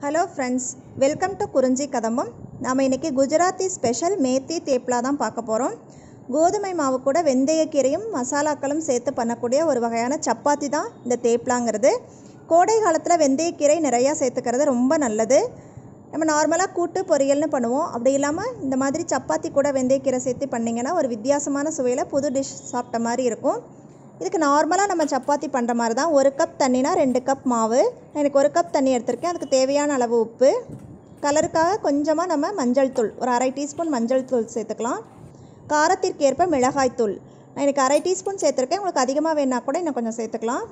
hello friends welcome to குறிஞ்சி கதம்பம் நாம் இன்றைக்கி குஜராத்தி ஸ்பெஷல் மேத்தி தேப்லா தான் பார்க்க போகிறோம் கோதுமை மாவு கூட வெந்தயக்கீரையும் மசாலாக்களும் சேர்த்து பண்ணக்கூடிய ஒரு வகையான சப்பாத்தி தான் இந்த தேப்லாங்கிறது கோடை காலத்தில் வெந்தயக்கீரை நிறையா சேர்த்துக்கிறது ரொம்ப நல்லது நம்ம நார்மலாக கூட்டு பொரியல்னு பண்ணுவோம் அப்படி இல்லாமல் இந்த மாதிரி சப்பாத்தி கூட வெந்தயக்கீரை சேர்த்து பண்ணிங்கன்னா ஒரு வித்தியாசமான சுவையில் புது டிஷ் சாப்பிட்ட மாதிரி இருக்கும் இதுக்கு நார்மலாக நம்ம சப்பாத்தி பண்ணுற மாதிரி தான் ஒரு கப் தண்ணினா ரெண்டு கப் மாவு எனக்கு ஒரு கப் தண்ணி எடுத்திருக்கேன் அதுக்கு தேவையான அளவு உப்பு கலருக்காக கொஞ்சமாக நம்ம மஞ்சள் தூள் ஒரு அரை டீஸ்பூன் மஞ்சள் தூள் சேர்த்துக்கலாம் காரத்திற்கேற்ப மிளகாய் தூள் நான் எனக்கு அரை டீஸ்பூன் சேர்த்துருக்கேன் உங்களுக்கு அதிகமாக வேணா கூட இன்னும் கொஞ்சம் சேர்த்துக்கலாம்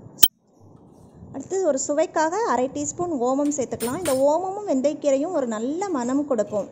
அடுத்து ஒரு சுவைக்காக அரை டீஸ்பூன் ஓமம் சேர்த்துக்கலாம் இந்த ஓமமும் வெந்தயக்கீரையும் ஒரு நல்ல மனம் கொடுக்கும்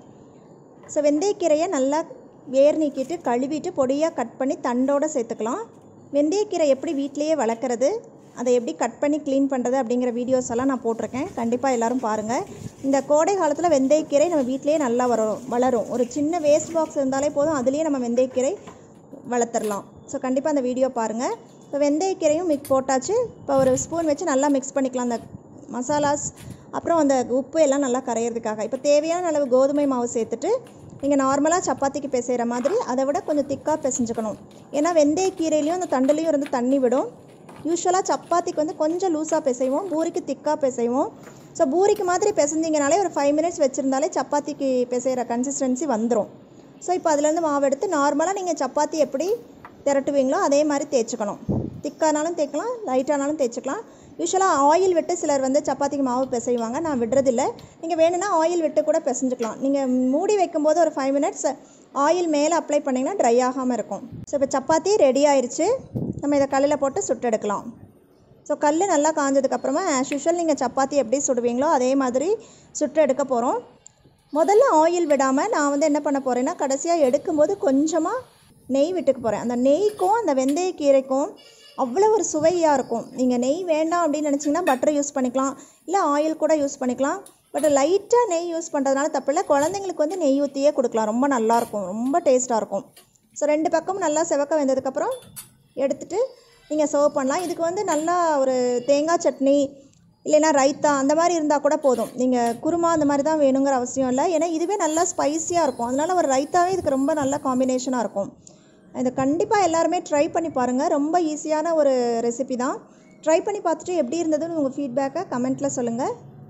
ஸோ வெந்தயக்கீரையை நல்லா வேர் நீக்கிட்டு கழுவிட்டு பொடியாக கட் பண்ணி தண்டோடு சேர்த்துக்கலாம் வெந்தயக்கீரை எப்படி வீட்டிலையே வளர்க்குறது அதை எப்படி கட் பண்ணி க்ளீன் பண்ணுறது அப்படிங்கிற வீடியோஸ் எல்லாம் நான் போட்டிருக்கேன் கண்டிப்பாக எல்லோரும் பாருங்கள் இந்த கோடை காலத்தில் வெந்தயக்கீரை நம்ம வீட்டிலேயே நல்லா வரும் வளரும் ஒரு சின்ன வேஸ்ட் பாக்ஸ் இருந்தாலே போதும் அதுலேயே நம்ம வெந்தயக்கீரை வளர்த்துடலாம் ஸோ கண்டிப்பாக அந்த வீடியோ பாருங்கள் இப்போ வெந்தயக்கீரையும் மிக்ஸ் போட்டாச்சு இப்போ ஒரு ஸ்பூன் வச்சு நல்லா மிக்ஸ் பண்ணிக்கலாம் அந்த மசாலாஸ் அப்புறம் அந்த உப்பு எல்லாம் நல்லா கரையிறதுக்காக இப்போ தேவையான அளவு கோதுமை மாவு சேர்த்துட்டு நீங்கள் நார்மலாக சப்பாத்திக்கு பிசைகிற மாதிரி அதை விட கொஞ்சம் திக்காக பிசைஞ்சுக்கணும் ஏன்னா வெந்தயக்கீரையிலையும் அந்த தண்டுலேயும் இருந்து தண்ணி விடும் யூஸ்வலாக சப்பாத்திக்கு வந்து கொஞ்சம் லூஸாக பிசைவோம் பூரிக்கு திக்காக பிசைவோம் ஸோ பூரிக்கு மாதிரி பிசைஞ்சிங்கனாலே ஒரு ஃபைவ் மினிட்ஸ் வச்சுருந்தாலே சப்பாத்திக்கு பிசைகிற கன்சிஸ்டன்சி வந்துடும் ஸோ இப்போ அதுலேருந்து மாவு எடுத்து நார்மலாக நீங்கள் சப்பாத்தி எப்படி திரட்டுவீங்களோ அதே மாதிரி தேய்ச்சிக்கணும் திக்கானாலும் தேய்க்கலாம் லைட்டானாலும் தேய்ச்சிக்கலாம் யூஸ்வலாக ஆயில் விட்டு சிலர் வந்து சப்பாத்திக்கு மாவு பிசைவாங்க நான் விடுறதில்ல நீங்கள் வேணும்னா ஆயில் விட்டு கூட பிசைஞ்சுக்கலாம் நீங்கள் மூடி வைக்கும்போது ஒரு ஃபைவ் மினிட்ஸ் ஆயில் மேலே அப்ளை பண்ணிங்கன்னா ட்ரை ஆகாமல் இருக்கும் ஸோ இப்போ சப்பாத்தி ரெடி ஆயிடுச்சு நம்ம இதை கல்லில் போட்டு சுட்டு எடுக்கலாம் ஸோ கல் நல்லா காஞ்சதுக்கப்புறமா ஆஸ் யூஷுவல் நீங்கள் சப்பாத்தி எப்படி சுடுவீங்களோ அதே மாதிரி சுட்டு எடுக்க போகிறோம் முதல்ல ஆயில் விடாமல் நான் வந்து என்ன பண்ண போகிறேன்னா கடைசியாக எடுக்கும்போது கொஞ்சமாக நெய் விட்டுக்க போகிறேன் அந்த நெய்க்கும் அந்த வெந்தயக்கீரைக்கும் அவ்வளோ ஒரு சுவையாக இருக்கும் நீங்கள் நெய் வேண்டாம் அப்படின்னு நினச்சிங்கன்னா பட்டர் யூஸ் பண்ணிக்கலாம் இல்லை ஆயில் கூட யூஸ் பண்ணிக்கலாம் பட் லைட்டாக நெய் யூஸ் பண்ணுறதுனால தப்பில்லை குழந்தைங்களுக்கு வந்து நெய் ஊற்றியே கொடுக்கலாம் ரொம்ப நல்லாயிருக்கும் ரொம்ப டேஸ்ட்டாக இருக்கும் ஸோ ரெண்டு பக்கமும் நல்லா செவக்க வெந்ததுக்கப்புறம் எடுத்துகிட்டு நீங்கள் சர்வ் பண்ணலாம் இதுக்கு வந்து நல்லா ஒரு தேங்காய் சட்னி இல்லைன்னா ரைத்தா அந்த மாதிரி இருந்தால் கூட போதும் நீங்கள் குருமா அந்த மாதிரி தான் வேணுங்கிற அவசியம் இல்லை ஏன்னா இதுவே நல்லா ஸ்பைஸியாக இருக்கும் அதனால் ஒரு ரைத்தாவே இதுக்கு ரொம்ப நல்ல காம்பினேஷனாக இருக்கும் இதை கண்டிப்பாக எல்லாருமே ட்ரை பண்ணி பாருங்கள் ரொம்ப ஈஸியான ஒரு ரெசிபி தான் ட்ரை பண்ணி பார்த்துட்டு எப்படி இருந்ததுன்னு உங்கள் ஃபீட்பேக்கை கமெண்ட்டில் சொல்லுங்கள்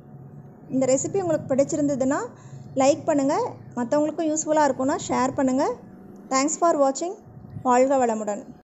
இந்த ரெசிபி உங்களுக்கு பிடிச்சிருந்ததுன்னா லைக் பண்ணுங்கள் மற்றவங்களுக்கும் யூஸ்ஃபுல்லாக இருக்கும்னா ஷேர் பண்ணுங்கள் தேங்க்ஸ் ஃபார் வாட்சிங் வாழ்க வளமுடன்